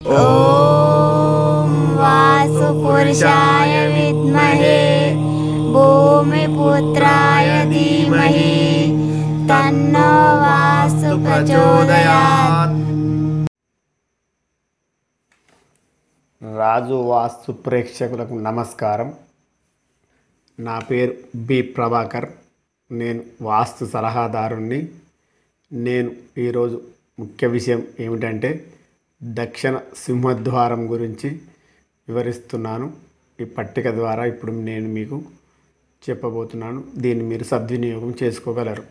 ॐ वासुपुरुषाय विद्महे भूमिपुत्राय धीमहि तन्नो वासु प्रचोदयात् రాజు వాస్తు ప్రేక్షకులకు నమస్కారం నా పేరు బి ప్రభాకర్ నేను వాస్తు సలహాదారుణ్ణి నేను ఈరోజు ముఖ్య విషయం ఏమిటంటే దక్షిణ సింహద్వారం గురించి వివరిస్తున్నాను ఈ పట్టిక ద్వారా ఇప్పుడు నేను మీకు చెప్పబోతున్నాను దీన్ని మీరు సద్వినియోగం చేసుకోగలరు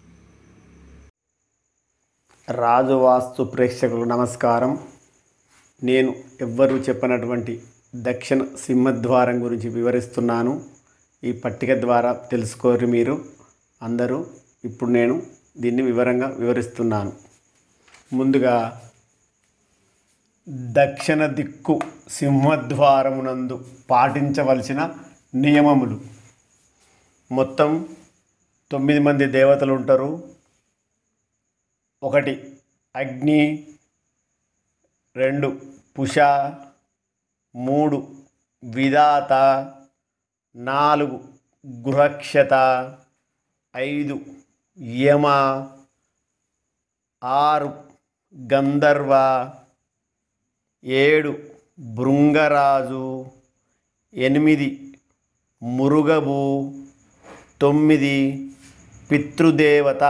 రాజు వాస్తు ప్రేక్షకులకు నమస్కారం నేను ఎవ్వరూ చెప్పనటువంటి దక్షిణ సింహద్వారం గురించి వివరిస్తున్నాను ఈ పట్టిక ద్వారా తెలుసుకోరు మీరు అందరూ ఇప్పుడు నేను దీన్ని వివరంగా వివరిస్తున్నాను ముందుగా దక్షిణ దిక్కు సింహద్వారమునందు పాటించవలసిన నియమములు మొత్తం తొమ్మిది మంది దేవతలు ఉంటారు ఒకటి అగ్ని రెండు పుష మూడు విధాత నాలుగు గృహక్షత ఐదు యమ ఆరు గంధర్వ ఏడు భృంగరాజు ఎనిమిది మురుగబు తొమ్మిది పితృదేవత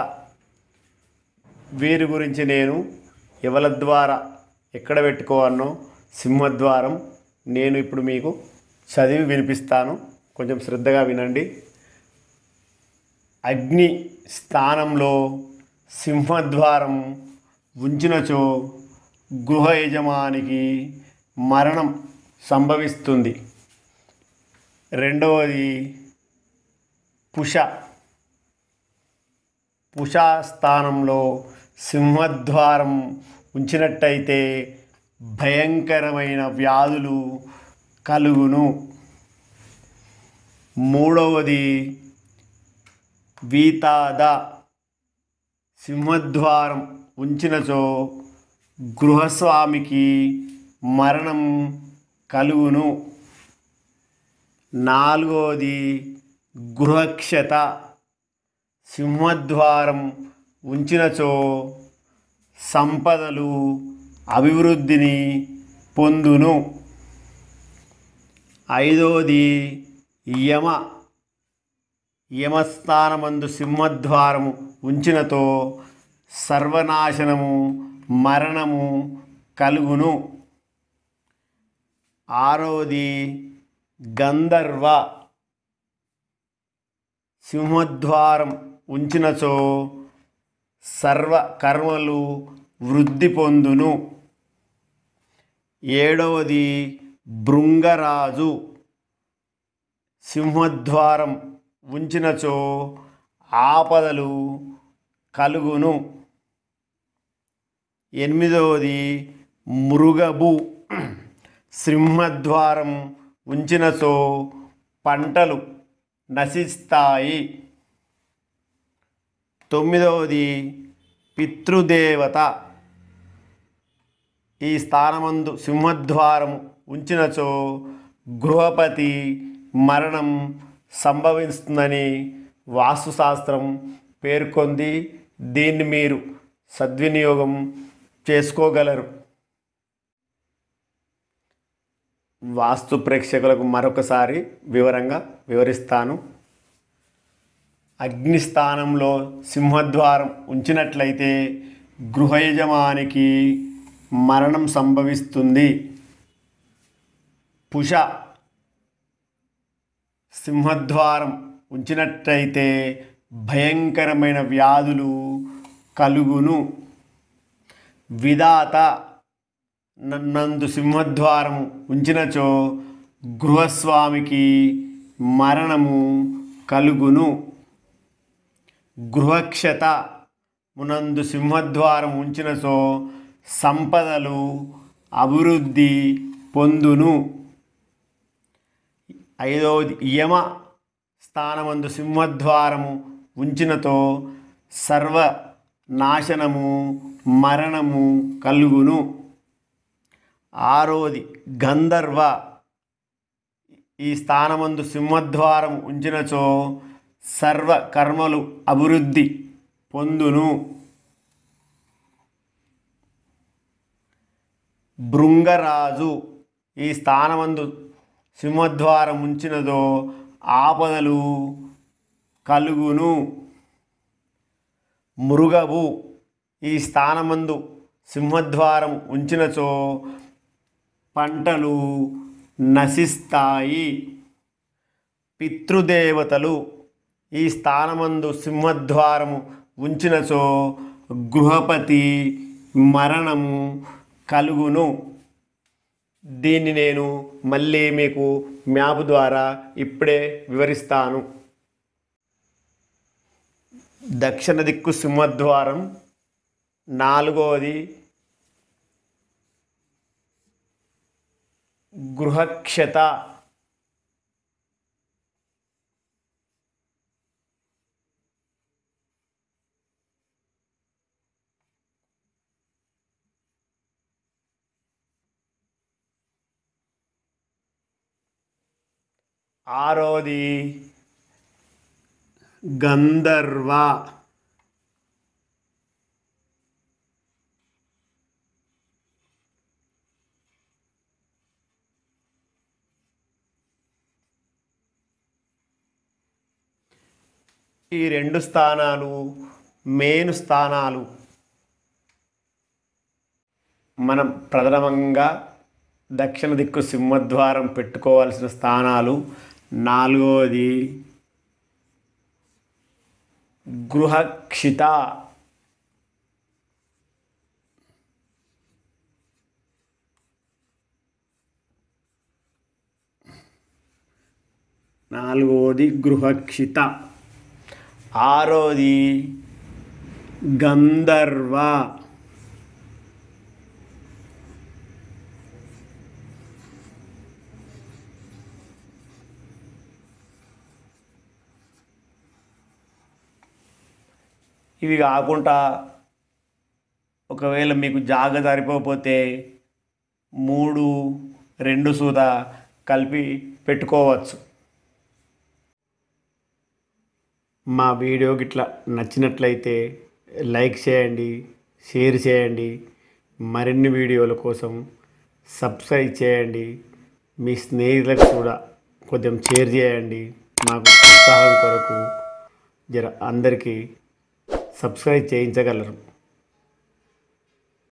వీరి గురించి నేను ఎవల ద్వారా ఎక్కడ పెట్టుకోవాలనో సింహద్వారం నేను ఇప్పుడు మీకు చదివి వినిపిస్తాను కొంచెం శ్రద్ధగా వినండి అగ్ని స్థానంలో సింహద్వారం ఉంచినచో గృహ యజమానికి మరణం సంభవిస్తుంది రెండవది పుష పుషా స్థానంలో సింహద్వారం ఉంచినట్టయితే భయంకరమైన వ్యాధులు కలుగును మూడవది వీతాద సింహద్వారం ఉంచినచో గృహస్వామికి మరణం కలుగును నాలుగవది గృహక్షత సింహద్వారం ఉంచినచో సంపదలు అభివృద్ధిని పొందును ఐదవది యమ యమస్థానమందు సింహద్వారము ఉంచినతో సర్వనాశనము మరణము కలుగును ఆరవది గంధర్వ సింహద్వారం ఉంచినచో సర్వ కర్మలు వృద్ధి పొందును ఏడవది భృంగరాజు సింహద్వారం ఉంచినచో ఆపదలు కలుగును ఎనిమిదవది మృగబు సింహద్వారం ఉంచినచో పంటలు నశిస్తాయి తొమ్మిదవది పితృదేవత ఈ స్థానమందు సింహద్వారం ఉంచినచో గృహపతి మరణం సంభవిస్తుందని వాస్తుశాస్త్రం పేర్కొంది దీన్ని మీరు సద్వినియోగం చేసుకోగలరు వాస్తు ప్రేక్షకులకు మరొకసారి వివరంగా వివరిస్తాను అగ్నిస్థానంలో సింహద్వారం ఉంచినట్లయితే గృహ యజమానికి మరణం సంభవిస్తుంది పుష సింహద్వారం ఉంచినట్లయితే భయంకరమైన వ్యాధులు కలుగును విధాత నందు సింహద్వారము ఉంచినచో గృహస్వామికి మరణము కలుగును గృహక్షత మునందు సింహద్వారం ఉంచినచో సంపదలు అభివృద్ధి పొందును ఐదవది యమ స్థానమందు సింహద్వారము ఉంచినతో సర్వ నాశనము మరణము కలుగును ఆరోది గంధర్వ ఈ స్థానమందు సింహద్వారం ఉంచినచో సర్వ కర్మలు అభివృద్ధి పొందును భృంగరాజు ఈ స్థానమందు సింహద్వారం ఉంచినదో ఆపదలు కలుగును మృగవు ఈ స్థానమందు సింహద్వారం ఉంచినచో పంటలు నశిస్తాయి పితృదేవతలు ఈ స్థానమందు సింహద్వారము ఉంచినచో గృహపతి మరణము కలుగును దీన్ని నేను మళ్ళీ మీకు మ్యాప్ ద్వారా ఇప్పుడే వివరిస్తాను దక్షిణ దిక్కు సింహద్వారం నాలుగవది గృహక్షత ఆరోది గంధర్వ ఈ రెండు స్థానాలు మెయిన్ స్థానాలు మనం ప్రథమంగా దక్షిణ దిక్కు సింహద్వారం పెట్టుకోవాల్సిన స్థానాలు నాలుగవది గృహక్షిత నాలుగవది గృహక్షిత ఆరోది గంధర్వ ఇవి కాకుండా ఒకవేళ మీకు జాగ సరిపోతే మూడు రెండు సూత కలిపి పెట్టుకోవచ్చు మా వీడియో గిట్లా నచ్చినట్లయితే లైక్ చేయండి షేర్ చేయండి మరిన్ని వీడియోల కోసం సబ్స్క్రైబ్ చేయండి మీ స్నేహితులకు కూడా కొంచెం షేర్ చేయండి మాకు ఉత్సాహం కొరకు జర అందరికీ సబ్స్క్రైబ్ చేయించగలరు